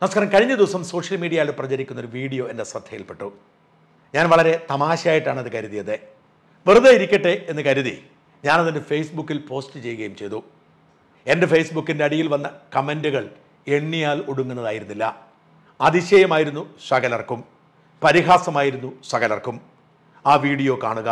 നമസ്കാരം കഴിഞ്ഞ ദിവസം സോഷ്യൽ മീഡിയയിൽ പ്രചരിക്കുന്ന ഒരു വീഡിയോ എൻ്റെ ശ്രദ്ധയിൽപ്പെട്ടു ഞാൻ വളരെ തമാശയായിട്ടാണ് അത് കരുതിയത് വെറുതെ ഇരിക്കട്ടെ എന്ന് കരുതി ഞാനതിൻ്റെ ഫേസ്ബുക്കിൽ പോസ്റ്റ് ചെയ്യുകയും ചെയ്തു എൻ്റെ ഫേസ്ബുക്കിൻ്റെ അടിയിൽ വന്ന കമൻറ്റുകൾ എണ്ണിയാൽ ഒടുങ്ങുന്നതായിരുന്നില്ല അതിശയമായിരുന്നു സകലർക്കും പരിഹാസമായിരുന്നു സകലർക്കും ആ വീഡിയോ കാണുക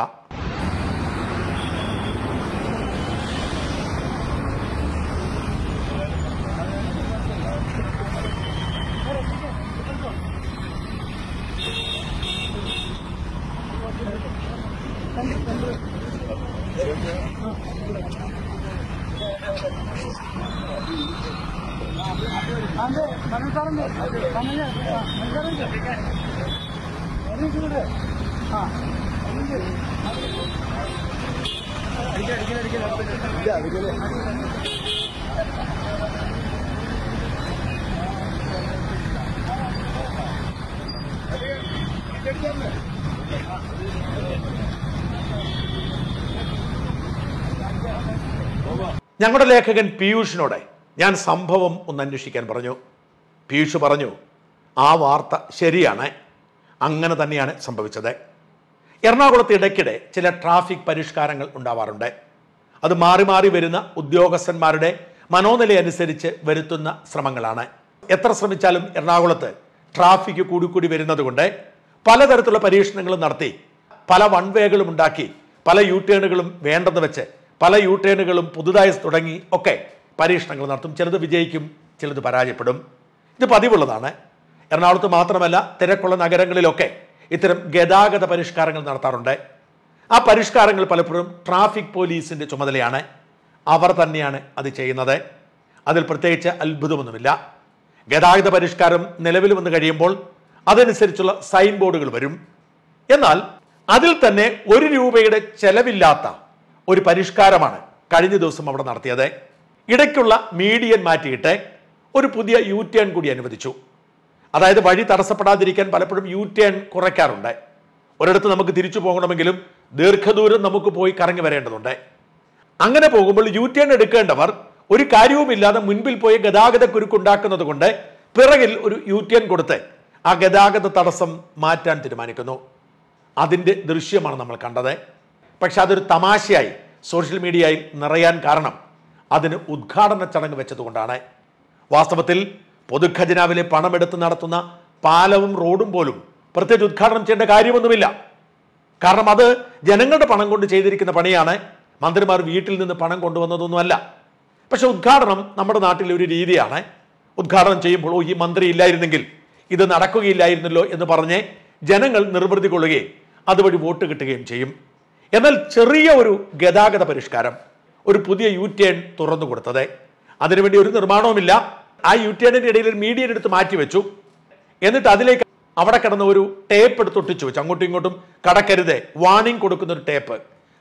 ഞങ്ങളുടെ ലേഖകൻ പീയൂഷിനോട് ഞാൻ സംഭവം ഒന്ന് അന്വേഷിക്കാൻ പറഞ്ഞു പീയൂഷ് പറഞ്ഞു ആ വാർത്ത ശരിയാണ് അങ്ങനെ തന്നെയാണ് സംഭവിച്ചത് എറണാകുളത്ത് ഇടയ്ക്കിടെ ചില ട്രാഫിക് പരിഷ്കാരങ്ങൾ ഉണ്ടാവാറുണ്ട് അത് മാറി മാറി വരുന്ന ഉദ്യോഗസ്ഥന്മാരുടെ മനോനില അനുസരിച്ച് വരുത്തുന്ന ശ്രമങ്ങളാണ് എത്ര ശ്രമിച്ചാലും എറണാകുളത്ത് ട്രാഫിക് കൂടിക്കൂടി വരുന്നത് കൊണ്ട് പലതരത്തിലുള്ള പരീക്ഷണങ്ങളും നടത്തി പല വൺ വേകളും ഉണ്ടാക്കി പല യു ടേണുകളും വേണ്ടെന്ന് വെച്ച് പല യു ടേണുകളും പുതുതായി തുടങ്ങി ഒക്കെ പരീക്ഷണങ്ങൾ നടത്തും ചിലത് വിജയിക്കും ചിലത് പരാജയപ്പെടും ഇത് പതിവുള്ളതാണ് എറണാകുളത്ത് മാത്രമല്ല തിരക്കുള്ള നഗരങ്ങളിലൊക്കെ ഇത്തരം ഗതാഗത പരിഷ്കാരങ്ങൾ നടത്താറുണ്ട് ആ പരിഷ്കാരങ്ങൾ പലപ്പോഴും ട്രാഫിക് പോലീസിന്റെ ചുമതലയാണ് അവർ തന്നെയാണ് അത് ചെയ്യുന്നത് അതിൽ പ്രത്യേകിച്ച് അത്ഭുതമൊന്നുമില്ല ഗതാഗത പരിഷ്കാരം നിലവിൽ വന്നു കഴിയുമ്പോൾ അതനുസരിച്ചുള്ള സൈൻ ബോർഡുകൾ വരും എന്നാൽ അതിൽ തന്നെ ഒരു രൂപയുടെ ചെലവില്ലാത്ത ഒരു പരിഷ്കാരമാണ് കഴിഞ്ഞ ദിവസം അവിടെ നടത്തിയത് ഇടയ്ക്കുള്ള മീഡിയൻ മാറ്റിയിട്ട് ഒരു പുതിയ യു ടേൺ കൂടി അനുവദിച്ചു അതായത് വഴി തടസ്സപ്പെടാതിരിക്കാൻ പലപ്പോഴും യു ടേൺ കുറയ്ക്കാറുണ്ട് ഒരിടത്ത് നമുക്ക് തിരിച്ചു പോകണമെങ്കിലും ദീർഘദൂരം നമുക്ക് പോയി കറങ്ങി വരേണ്ടതുണ്ട് അങ്ങനെ പോകുമ്പോൾ യു ടേൺ എടുക്കേണ്ടവർ ഒരു കാര്യവുമില്ലാതെ മുൻപിൽ പോയി ഗതാഗത കുരുക്കുണ്ടാക്കുന്നത് കൊണ്ട് പിറകിൽ ഒരു യു ടേൺ കൊടുത്ത് ആ ഗതാഗത തടസ്സം മാറ്റാൻ തീരുമാനിക്കുന്നു അതിൻ്റെ ദൃശ്യമാണ് നമ്മൾ കണ്ടത് പക്ഷെ അതൊരു തമാശയായി സോഷ്യൽ മീഡിയയിൽ നിറയാൻ കാരണം അതിന് ഉദ്ഘാടന ചടങ്ങ് വെച്ചതുകൊണ്ടാണ് വാസ്തവത്തിൽ പൊതുഖജനാവിലെ പണമെടുത്ത് നടത്തുന്ന പാലവും റോഡും പോലും പ്രത്യേകിച്ച് ഉദ്ഘാടനം ചെയ്യേണ്ട കാര്യമൊന്നുമില്ല കാരണം അത് ജനങ്ങളുടെ പണം കൊണ്ട് ചെയ്തിരിക്കുന്ന പണിയാണ് മന്ത്രിമാർ വീട്ടിൽ നിന്ന് പണം കൊണ്ടുവന്നതൊന്നുമല്ല പക്ഷെ ഉദ്ഘാടനം നമ്മുടെ നാട്ടിലെ ഒരു രീതിയാണ് ഉദ്ഘാടനം ചെയ്യുമ്പോൾ "ഓ, ഈ മന്ത്രി ഇല്ലായിരുന്നെങ്കിൽ ഇത് നടക്കുകയില്ലായിരുന്നല്ലോ എന്ന് പറഞ്ഞ് ജനങ്ങൾ നിർവൃതി കൊള്ളുകയും അതുവഴി വോട്ട് കിട്ടുകയും ചെയ്യും എന്നാൽ ചെറിയ ഒരു ഗതാഗത പരിഷ്കാരം ഒരു പുതിയ യു ടേൺ തുറന്നു കൊടുത്തത് അതിനുവേണ്ടി ഒരു നിർമ്മാണവുമില്ല ആ യു ടേണിന്റെ ഇടയിൽ ഒരു മീഡിയൻ എടുത്ത് മാറ്റി വെച്ചു എന്നിട്ട് അതിലേക്ക് അവിടെ കിടന്ന ഒരു ടേപ്പ് എടുത്ത് ഒട്ടിച്ചു വെച്ചു അങ്ങോട്ടും ഇങ്ങോട്ടും കടക്കരുത് വാണിംഗ് കൊടുക്കുന്ന ഒരു ടേപ്പ്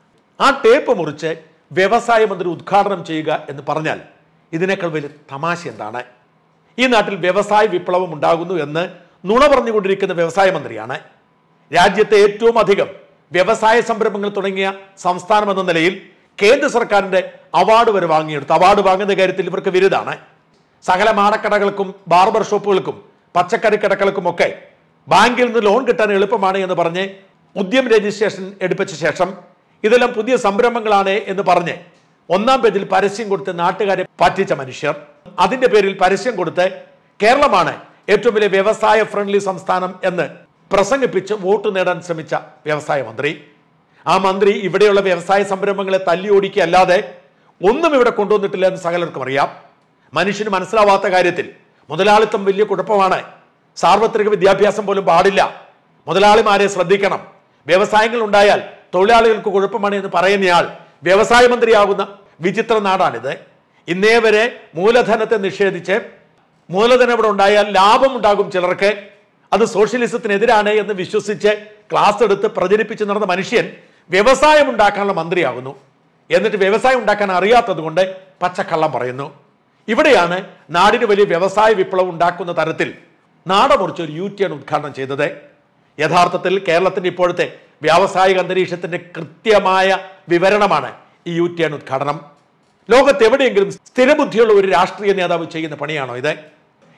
ആ ടേപ്പ് മുറിച്ച് വ്യവസായ മന്ത്രി ഉദ്ഘാടനം ചെയ്യുക എന്ന് പറഞ്ഞാൽ ഇതിനേക്കാൾ വലിയ തമാശ എന്താണ് ഈ നാട്ടിൽ വ്യവസായ വിപ്ലവം ഉണ്ടാകുന്നു എന്ന് നുണ പറഞ്ഞുകൊണ്ടിരിക്കുന്ന വ്യവസായ മന്ത്രിയാണ് രാജ്യത്തെ ഏറ്റവും അധികം വ്യവസായ സംരംഭങ്ങൾ തുടങ്ങിയ സംസ്ഥാനം എന്ന നിലയിൽ കേന്ദ്ര സർക്കാരിന്റെ അവാർഡ് വരെ വാങ്ങിയെടുത്തു അവാർഡ് വാങ്ങുന്ന കാര്യത്തിൽ ഇവർക്ക് വിരുദാണ് സകല മാടക്കടകൾക്കും ബാർബർ ഷോപ്പുകൾക്കും പച്ചക്കറി കടകൾക്കും ഒക്കെ ബാങ്കിൽ നിന്ന് ലോൺ കിട്ടാൻ എളുപ്പമാണ് എന്ന് പറഞ്ഞ് ഉദ്യം രജിസ്ട്രേഷൻ എടുപ്പിച്ച ശേഷം ഇതെല്ലാം പുതിയ സംരംഭങ്ങളാണ് എന്ന് പറഞ്ഞ് ഒന്നാം പേജിൽ പരസ്യം കൊടുത്ത് നാട്ടുകാരെ പറ്റിച്ച മനുഷ്യർ അതിന്റെ പേരിൽ പരസ്യം കൊടുത്ത് കേരളമാണ് ഏറ്റവും വലിയ വ്യവസായ ഫ്രണ്ട്ലി സംസ്ഥാനം എന്ന് പ്രസംഗിപ്പിച്ച് വോട്ട് നേടാൻ ശ്രമിച്ച വ്യവസായ മന്ത്രി ആ മന്ത്രി ഇവിടെയുള്ള വ്യവസായ സംരംഭങ്ങളെ തല്ലി ഓടിക്കുകയല്ലാതെ ഒന്നും ഇവിടെ കൊണ്ടുവന്നിട്ടില്ല എന്ന് സകലർക്കും അറിയാം മനുഷ്യന് മനസ്സിലാവാത്ത കാര്യത്തിൽ മുതലാളിത്തം വലിയ കുഴപ്പമാണ് സാർവത്രിക വിദ്യാഭ്യാസം പോലും പാടില്ല മുതലാളിമാരെ ശ്രദ്ധിക്കണം വ്യവസായങ്ങൾ ഉണ്ടായാൽ തൊഴിലാളികൾക്ക് കുഴപ്പമാണ് എന്ന് പറയുന്നയാൾ വ്യവസായ മന്ത്രിയാകുന്ന വിചിത്ര നാടാണിത് ഇന്നേ വരെ മൂലധനത്തെ നിഷേധിച്ച് മൂലധനം ഇവിടെ ഉണ്ടായാൽ ലാഭം ഉണ്ടാകും ചിലർക്ക് അത് സോഷ്യലിസത്തിനെതിരാണ് എന്ന് വിശ്വസിച്ച് ക്ലാസ് എടുത്ത് പ്രചരിപ്പിച്ച് നടന്ന മനുഷ്യൻ വ്യവസായം ഉണ്ടാക്കാനുള്ള മന്ത്രിയാകുന്നു എന്നിട്ട് വ്യവസായം ഉണ്ടാക്കാൻ അറിയാത്തത് കൊണ്ട് പച്ചക്കള്ളം പറയുന്നു ഇവിടെയാണ് നാടിന് വലിയ വ്യവസായ വിപ്ലവം ഉണ്ടാക്കുന്ന തരത്തിൽ നാടമുറിച്ച് ഒരു യു ടി ആണ് ഉദ്ഘാടനം ചെയ്തത് യഥാർത്ഥത്തിൽ കേരളത്തിന്റെ ഇപ്പോഴത്തെ വ്യാവസായിക അന്തരീക്ഷത്തിന്റെ കൃത്യമായ വിവരണമാണ് ഈ യു ടി ഉദ്ഘാടനം ലോകത്ത് എവിടെയെങ്കിലും സ്ഥിരബുദ്ധിയുള്ള ഒരു രാഷ്ട്രീയ നേതാവ് ചെയ്യുന്ന പണിയാണോ ഇത്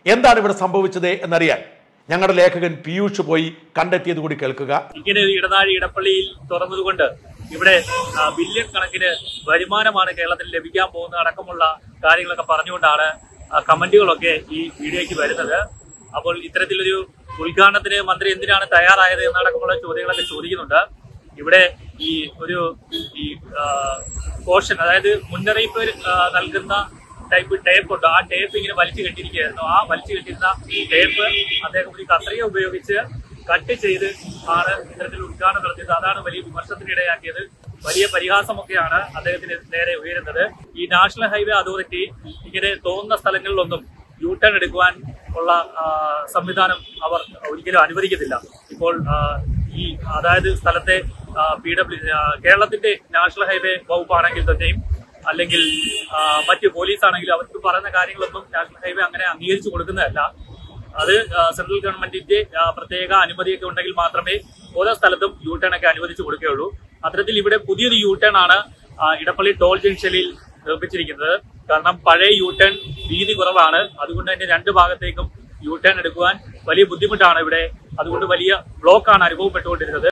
എന്താണ് ഇവിടെ സംഭവിച്ചത് എന്നറിയാൻ ഞങ്ങളുടെ ലേഖകൻ പീയൂഷ് പോയി കണ്ടെത്തിയത് കൂടി കേൾക്കുക ഇങ്ങനെ ഒരു ഇടനാഴി ഇടപ്പള്ളിയിൽ തുറന്നതുകൊണ്ട് ഇവിടെ ആ, ബില്യൺ കണക്കിന് വരുമാനമാണ് കേരളത്തിൽ ലഭിക്കാൻ പോകുന്നത് അടക്കമുള്ള കാര്യങ്ങളൊക്കെ പറഞ്ഞുകൊണ്ടാണ് ആ, കമന്റുകളൊക്കെ ഈ വീഡിയോയ്ക്ക് വരുന്നത് അപ്പോൾ ഇത്തരത്തിലൊരു ഉദ്ഘാടനത്തിന് മന്ത്രി എന്തിനാണ് തയ്യാറായത് എന്നടക്കമുള്ള ചോദ്യങ്ങളൊക്കെ ചോദിക്കുന്നുണ്ട് ഇവിടെ ഈ ഒരു ഈ കോഷൻ അതായത് മുന്നറിയിപ്പ് ആ, നൽകുന്ന ടൈപ്പ് ടേപ്പ് ഉണ്ട് ആ ടേപ്പ് ഇങ്ങനെ വലിച്ചു കെട്ടിയിരിക്കുകയായിരുന്നു ആ വലിച്ചു കെട്ടിയിരുന്ന ടേപ്പ് അദ്ദേഹം ഒരു കത്രിക ഉപയോഗിച്ച് കട്ട് ചെയ്ത് ആണ് ഇത്തരത്തിൽ ഉദ്ഘാടനം നടത്തിയത് അതാണ് വലിയ വിമർശനത്തിന് ഇടയാക്കിയത് വലിയ പരിഹാസമൊക്കെയാണ് അദ്ദേഹത്തിന് നേരെ ഉയരുന്നത് ഈ നാഷണൽ ഹൈവേ അതോറിറ്റി ഇങ്ങനെ തോന്നുന്ന സ്ഥലങ്ങളിലൊന്നും യു ടേൺ എടുക്കുവാൻ ഉള്ള ആ, സംവിധാനം അവർ ഒരിക്കലും അനുവദിക്കത്തില്ല ഇപ്പോൾ ആ, ഈ അതായത് സ്ഥലത്തെ പി ഡബ്ല്യു കേരളത്തിന്റെ നാഷണൽ ഹൈവേ വകുപ്പാണെങ്കിൽ തന്നെയും അല്ലെങ്കിൽ ആ, മറ്റ് പോലീസ് ആണെങ്കിലും അവർക്ക് പറയുന്ന കാര്യങ്ങളൊന്നും നാഷണൽ ഹൈവേ അങ്ങനെ അംഗീകരിച്ചു കൊടുക്കുന്നതല്ല അത് ആ, സെൻട്രൽ ഗവൺമെന്റിന്റെ ആ, പ്രത്യേക അനുമതിയൊക്കെ ഉണ്ടെങ്കിൽ മാത്രമേ ഓരോ സ്ഥലത്തും യു ടേൺ ഒക്കെ അനുവദിച്ചു കൊടുക്കുകയുള്ളൂ അത്തരത്തിൽ ഇവിടെ പുതിയൊരു യു ടേൺ ആണ് ആ, ഇടപ്പള്ളി ടോൾ ജംഗ്ഷനിൽ നിർമ്മിച്ചിരിക്കുന്നത് കാരണം പഴയ യു ടേൺ വീതി കുറവാണ് അതുകൊണ്ട് തന്നെ രണ്ട് ഭാഗത്തേക്കും യു ടേൺ എടുക്കുവാൻ വലിയ ബുദ്ധിമുട്ടാണ് ഇവിടെ അതുകൊണ്ട് വലിയ ബ്ലോക്കാണ് അനുഭവപ്പെട്ടുകൊണ്ടിരുന്നത്